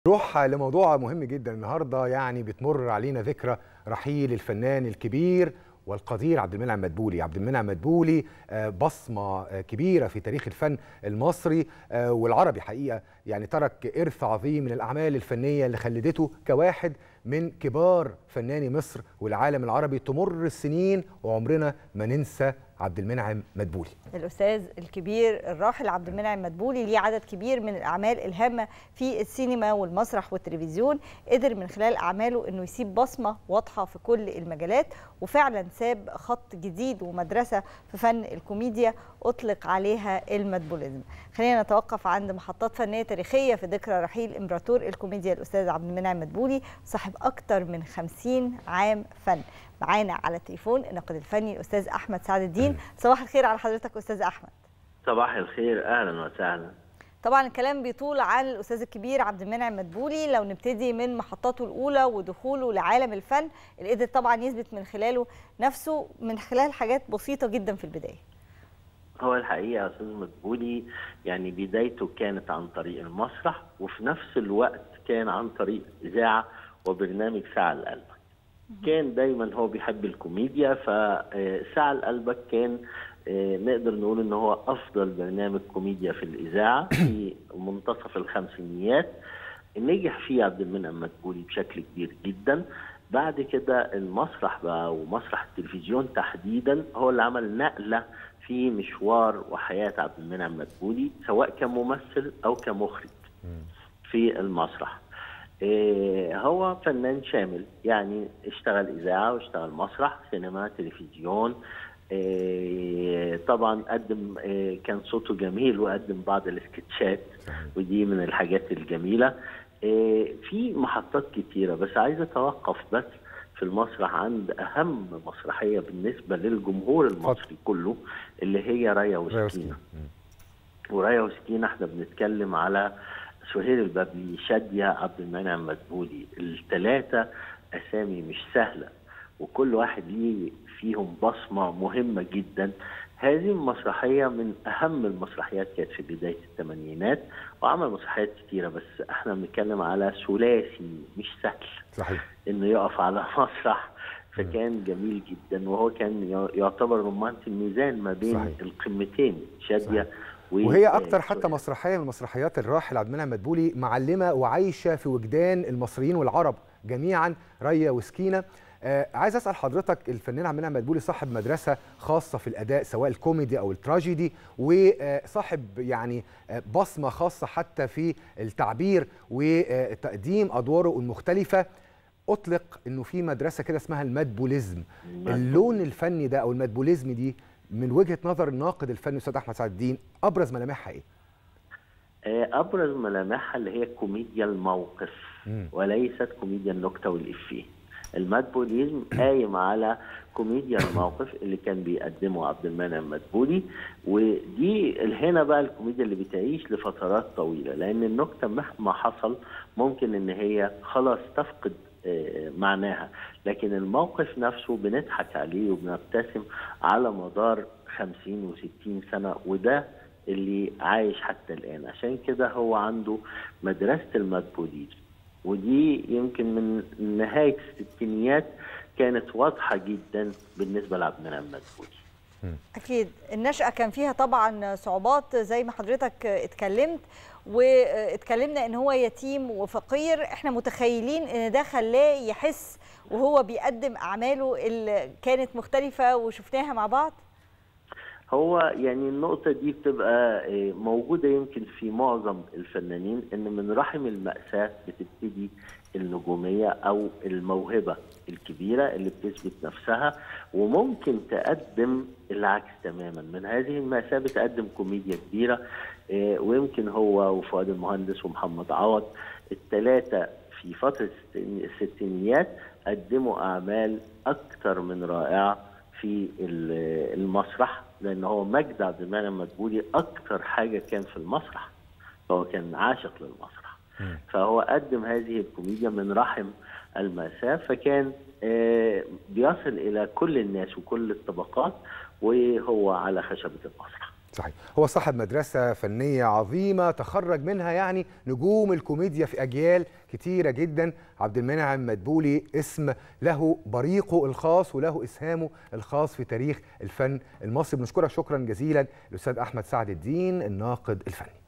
نروح لموضوع مهم جدا النهارده يعني بتمر علينا ذكرى رحيل الفنان الكبير والقدير عبد المنعم مدبولي عبد المنعم مدبولي آه، بصمه آه، كبيره في تاريخ الفن المصري آه، والعربي حقيقه يعني ترك ارث عظيم من الاعمال الفنيه اللي خلدته كواحد من كبار فناني مصر والعالم العربي تمر السنين وعمرنا ما ننسى عبد المنعم مدبولي الاستاذ الكبير الراحل عبد المنعم مدبولي ليه عدد كبير من الاعمال الهامه في السينما والمسرح والتلفزيون قدر من خلال اعماله انه يسيب بصمه واضحه في كل المجالات وفعلا ساب خط جديد ومدرسه في فن الكوميديا اطلق عليها المدبوليزم خلينا نتوقف عند محطات فنيه تاريخيه في ذكرى رحيل امبراطور الكوميديا الاستاذ عبد المنعم مدبولي صاحب اكثر من 50 عام فن معانا على التليفون الناقد الفني الاستاذ احمد سعد الدين صباح الخير على حضرتك استاذ احمد صباح الخير اهلا وسهلا طبعا الكلام بيطول عن الاستاذ الكبير عبد المنعم مدبولي لو نبتدي من محطاته الاولى ودخوله لعالم الفن اللي قدر طبعا يثبت من خلاله نفسه من خلال حاجات بسيطه جدا في البدايه هو الحقيقه استاذ مدبولي يعني بدايته كانت عن طريق المسرح وفي نفس الوقت كان عن طريق اذاعه وبرنامج ساعه لقلبك كان دايما هو بيحب الكوميديا فساعه لقلبك كان آه، نقدر نقول ان هو افضل برنامج كوميديا في الاذاعه في منتصف الخمسينيات نجح فيه عبد المنعم مدبولي بشكل كبير جدا بعد كده المسرح بقى ومسرح التلفزيون تحديدا هو اللي عمل نقله في مشوار وحياه عبد المنعم مدبولي سواء كممثل او كمخرج في المسرح إيه هو فنان شامل يعني اشتغل اذاعه واشتغل مسرح سينما تلفزيون إيه طبعا قدم إيه كان صوته جميل وقدم بعض السكتشات ودي من الحاجات الجميله إيه في محطات كتيره بس عايز اتوقف بس في المسرح عند اهم مسرحيه بالنسبه للجمهور المصري كله اللي هي رايا وسكينه ورايا وسكينه احنا بنتكلم على سهير البابلي شادية عبد المنعم مدبولي الثلاثة أسامي مش سهلة وكل واحد ليه فيهم بصمة مهمة جدا هذه المسرحية من أهم المسرحيات كانت في بداية الثمانينات وعمل مسرحيات كتيرة بس احنا بنتكلم على ثلاثي مش سهل صحيح إنه يقف على مسرح فكان جميل جدا وهو كان يعتبر رمانة الميزان ما بين صحيح. القمتين شادية صحيح. وهي اكتر حتى مسرحيه من مسرحيات الراحل عبد المنعم مدبولي معلمه وعايشه في وجدان المصريين والعرب جميعا ريا وسكينه آه عايز اسال حضرتك الفنان عبد المنعم مدبولي صاحب مدرسه خاصه في الاداء سواء الكوميدي او التراجيدي وصاحب يعني بصمه خاصه حتى في التعبير وتقديم ادواره المختلفه اطلق انه في مدرسه كده اسمها المدبوليزم اللون الفني ده او المدبوليزم دي من وجهه نظر الناقد الفني الاستاذ احمد سعد الدين ابرز ملامحها ايه؟ ابرز ملامحها اللي هي كوميديا الموقف م. وليست كوميديا النكته والافيه. المدبوليزم قايم على كوميديا الموقف اللي كان بيقدمه عبد المنعم مدبولي ودي هنا بقى الكوميديا اللي بتعيش لفترات طويله لان النكته مهما حصل ممكن ان هي خلاص تفقد معناها لكن الموقف نفسه بنضحك عليه وبنبتسم على مدار 50 و60 سنة وده اللي عايش حتى الآن عشان كده هو عنده مدرسة المدبوليزم ودي يمكن من نهاية الستينيات كانت واضحة جدا بالنسبة لعبد المنعم مدبولي أكيد النشأة كان فيها طبعا صعوبات زي ما حضرتك اتكلمت واتكلمنا ان هو يتيم وفقير احنا متخيلين ان ده خلاه يحس وهو بيقدم اعماله اللي كانت مختلفه وشفناها مع بعض هو يعني النقطة دي بتبقى موجودة يمكن في معظم الفنانين ان من رحم المأساة بتبتدي النجومية او الموهبة الكبيرة اللي بتثبت نفسها وممكن تقدم العكس تماما من هذه المأساة بتقدم كوميديا كبيرة ويمكن هو وفؤاد المهندس ومحمد عوض الثلاثة في فترة الستينيات قدموا أعمال أكثر من رائعة في المسرح لأن هو مجد عبد المنعم مدبولي أكثر حاجة كان في المسرح فهو كان عاشق للمسرح فهو قدم هذه الكوميديا من رحم المأساة فكان بيصل إلى كل الناس وكل الطبقات وهو على خشبة المسرح صحيح هو صاحب مدرسة فنية عظيمة تخرج منها يعني نجوم الكوميديا في أجيال كتيرة جدا عبد المنعم مدبولي اسم له بريقه الخاص وله إسهامه الخاص في تاريخ الفن المصري بنشكرك شكرا جزيلا الأستاذ أحمد سعد الدين الناقد الفني